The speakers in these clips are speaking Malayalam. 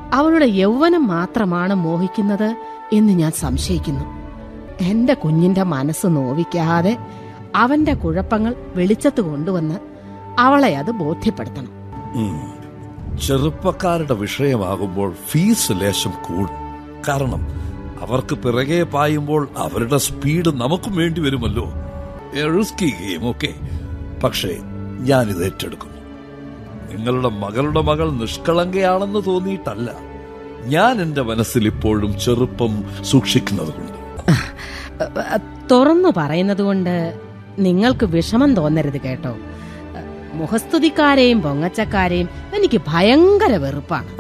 അവളുടെ യൗവനം മാത്രമാണ് മോഹിക്കുന്നത് എന്ന് ഞാൻ സംശയിക്കുന്നു എന്റെ കുഞ്ഞിന്റെ മനസ്സ് നോവിക്കാതെ അവന്റെ കുഴപ്പങ്ങൾ വെളിച്ചത്ത് കൊണ്ടുവന്ന് അവളെ അത് ബോധ്യപ്പെടുത്തണം ഉം. ചെറുപ്പക്കാരുടെ വിഷയമാകുമ്പോൾ ഫീസ് ലേശം കൂടും കാരണം അവർക്ക് പിറകെ പായുമ്പോൾ അവരുടെ സ്പീഡ് നമുക്കും വേണ്ടി വരുമല്ലോ റിസ്കി ഗെയിം ഓക്കെ പക്ഷേ ഞാനിത് ഏറ്റെടുക്കുന്നു നിങ്ങളുടെ മകളുടെ മകൾ നിഷ്കളങ്കയാണെന്ന് തോന്നിയിട്ടല്ല ഞാൻ എന്റെ മനസ്സിൽ ഇപ്പോഴും ചെറുപ്പം സൂക്ഷിക്കുന്നത് കൊണ്ട് തുറന്നു പറയുന്നത് കൊണ്ട് നിങ്ങൾക്ക് വിഷമം തോന്നരുത് കേട്ടോ മുഖസ്തുതിക്കാരെയും പൊങ്ങച്ചക്കാരെയും എനിക്ക് ഭയങ്കര വെറുപ്പാണ്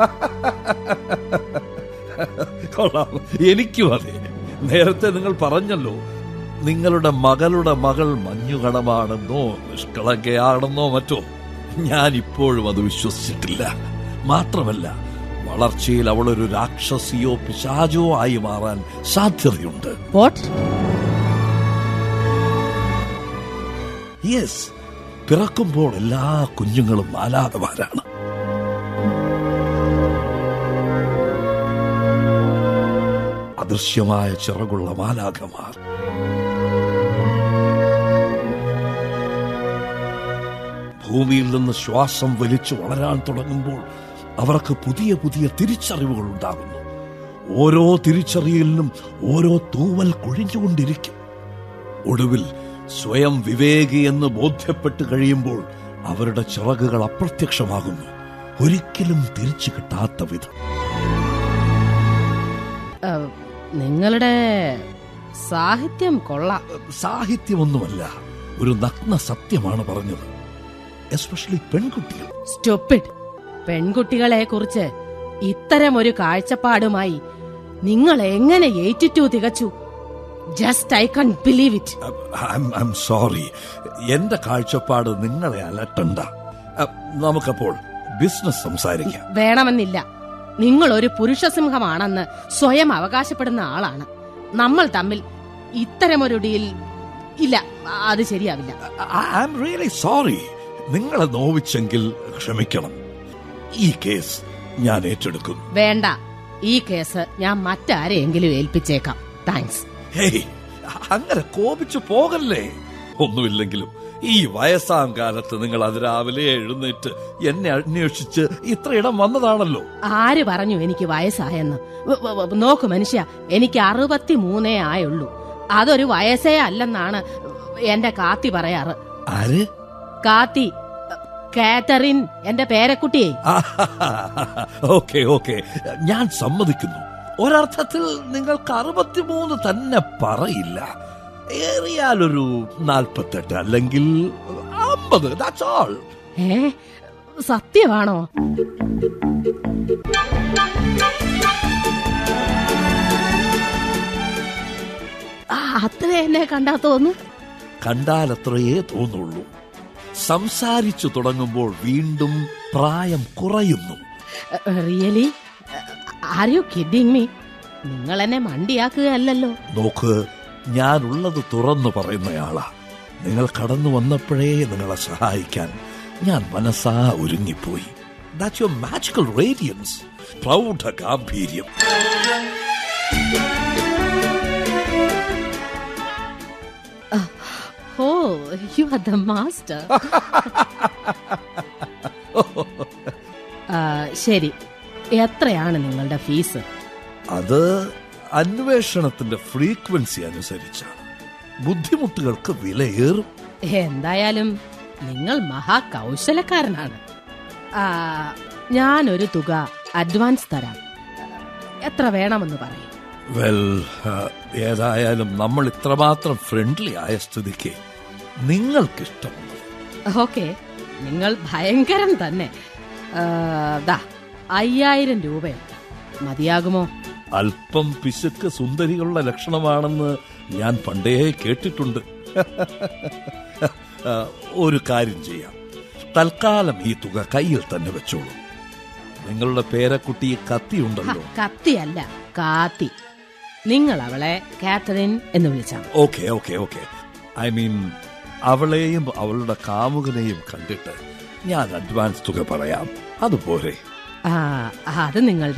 കൊള്ളാം എനിക്കും അതെ നേരത്തെ നിങ്ങൾ പറഞ്ഞല്ലോ നിങ്ങളുടെ മകളുടെ മകൾ മഞ്ഞുകണമാണെന്നോ നിഷ്കളങ്കയാണെന്നോ മറ്റോ ഞാൻ ഇപ്പോഴും അത് വിശ്വസിച്ചിട്ടില്ല മാത്രമല്ല വളർച്ചയിൽ അവളൊരു രാക്ഷസിയോ പിശാചോ ആയി മാറാൻ സാധ്യതയുണ്ട് വാട്ട് യെസ് പിറക്കുമ്പോൾ എല്ലാ കുഞ്ഞുങ്ങളും മാലാകമാരാണ് അദൃശ്യമായ ചിറകുള്ള മാലാകമാർ ഭൂമിയിൽ നിന്ന് ശ്വാസം വലിച്ചു വളരാൻ തുടങ്ങുമ്പോൾ അവർക്ക് പുതിയ പുതിയ തിരിച്ചറിവുകൾ ഉണ്ടാകുന്നു ഓരോ തിരിച്ചറിയലിനും ഓരോ തൂവൽ കൊഴിഞ്ഞുകൊണ്ടിരിക്കും ഒടുവിൽ സ്വയം വിവേകി എന്ന് ബോധ്യപ്പെട്ട് കഴിയുമ്പോൾ അവരുടെ ചിറകുകൾ അപ്രത്യക്ഷമാകുന്നു ഒരിക്കലും തിരിച്ചു കിട്ടാത്ത വിധം ഏഹ്, നിങ്ങളുടെ സാഹിത്യം കൊള്ളാം സാഹിത്യമൊന്നുമല്ല ഒരു നഗ്ന സത്യമാണ് പറഞ്ഞത് എസ്പെഷ്യലി പെൺകുട്ടികൾ സ്റ്റൊപ്പിഡ് പെൺകുട്ടികളെ കുറിച്ച് ഇത്തരം ഒരു കാഴ്ചപ്പാടുമായി നിങ്ങൾ എങ്ങനെ ഏറ്റിറ്റു തികച്ചു just I can believe it I'm sorry എന്റെ കാഴ്ചപ്പാട് നിങ്ങളെ അലട്ടണ്ട അഹ്, നമുക്കപ്പോൾ ബിസിനസ് സംസാരിക്കാം വേണമെന്നില്ല നിങ്ങൾ ഒരു പുരുഷസിംഹമാണെന്ന് സ്വയം അവകാശപ്പെടുന്ന ആളാണ് നമ്മൾ തമ്മിൽ ഇത്തരമൊരു ഡീൽ ഇല്ല അത് ശരിയാവില്ല ഐ എം റിയലി സോറി നിങ്ങളെ നോവിച്ചെങ്കിൽ ക്ഷമിക്കണം ഈ കേസ് ഞാൻ ഏറ്റെടുക്കുന്നു വേണ്ട ഈ കേസ് ഞാൻ മറ്റാരെയെങ്കിലും ഏൽപ്പിച്ചേക്കാം താങ്ക്സ് ഹേയ് അങ്ങനെ കോപിച്ചു പോകല്ലേ ഒന്നുമില്ലെങ്കിലും ഈ വയസ്സാം കാലത്ത് നിങ്ങൾ അതിരാവിലെ എഴുന്നേറ്റ് എന്നെ അന്വേഷിച്ച് ഇത്രയിടം വന്നതാണല്ലോ ആര് പറഞ്ഞു എനിക്ക് വയസ്സായെന്ന് വ- വ- വ- നോക്കു മനുഷ്യ എനിക്ക് അറുപത്തി മൂന്നേ ആയുള്ളൂ അതൊരു വയസ്സേ അല്ലെന്നാണ് എന്റെ കാത്തി പറയാറ് ആര് കാത്തി കാതറിൻ എന്റെ പേരക്കുട്ടിയെ ഓക്കെ ഓക്കെ ഞാൻ സമ്മതിക്കുന്നു ഒരർത്ഥത്തിൽ നിങ്ങൾക്ക് അറുപത്തിമൂന്ന് തന്നെ പറയില്ല ഏറിയാലൊരു നാൽപ്പത്തെട്ട് അല്ലെങ്കിൽ അമ്പത് ദാറ്റ്സ് ഓൾ ഏ സത്യമാണോ ആ, അത്ര എന്നെ കണ്ടാ തോന്നു കണ്ടാൽ അത്രയേ തോന്നുള്ളൂ സംസാരിച്ചു തുടങ്ങുമ്പോൾ വീണ്ടും പ്രായം കുറയുന്നു really are you kidding me നിങ്ങൾ എന്നെ മണ്ടിയാക്കുകയല്ലല്ലോ നോക്ക് ഞാനുള്ളത് തുറന്നു പറയുന്നയാളാ നിങ്ങൾ കടന്നു വന്നപ്പോഴേ നിങ്ങളെ സഹായിക്കാൻ ഞാൻ മനസ്സാ ഒരുങ്ങിപ്പോയി ദാറ്റ്സ് യുവർ മാജിക്കൽ റേഡിയൻസ് പ്രൗഢ ഗാംഭീര്യം oh you are the master ശരി എത്രയാണ് നിങ്ങളുടെ ഫീസ് അത് അന്വേഷണത്തിന്റെ ഫ്രീക്വൻസി അനുസരിച്ചാണ് ബുദ്ധിമുട്ടുകൾക്ക് വിലയേറും എന്തായാലും നിങ്ങൾ മഹാകൗശലക്കാരനാണ് ആ, ഞാനൊരു തുക അഡ്വാൻസ് തരാം എത്ര വേണമെന്ന് പറയും വെൽ ഏതായാലും നമ്മൾ ഇത്രമാത്രം ഫ്രണ്ട്ലി ആയ സ്ഥിതിക്ക് നിങ്ങൾക്കിഷ്ടമുള്ളത് ഓക്കെ നിങ്ങൾ ഭയങ്കരം തന്നെ ആ, ദാ അയ്യായിരം രൂപയുണ്ട് മതിയാകുമോ അല്പം പിശുക്ക് സുന്ദരികളുടെ ലക്ഷണമാണെന്ന് ഞാൻ പണ്ടേ കേട്ടിട്ടുണ്ട് ആ, ഒരു കാര്യം ചെയ്യാം തൽക്കാലം ഈ തുക കയ്യിൽ തന്നെ വെച്ചോളൂ നിങ്ങളുടെ പേരക്കുട്ടി ഹ, കത്തിയുണ്ടല്ലോ കത്തിയല്ല കാത്തി നിങ്ങൾ അവളെ കാത്തറിൻ എന്ന് വിളിച്ചാൽ മതി. Okay okay okay I mean അവളെയും അവളുടെ കാമുകനെയും കണ്ടിട്ട് ഞാൻ അഡ്വാൻസ് തുക പറയാം അതുപോലെ ആ അത് നിങ്ങളുടെ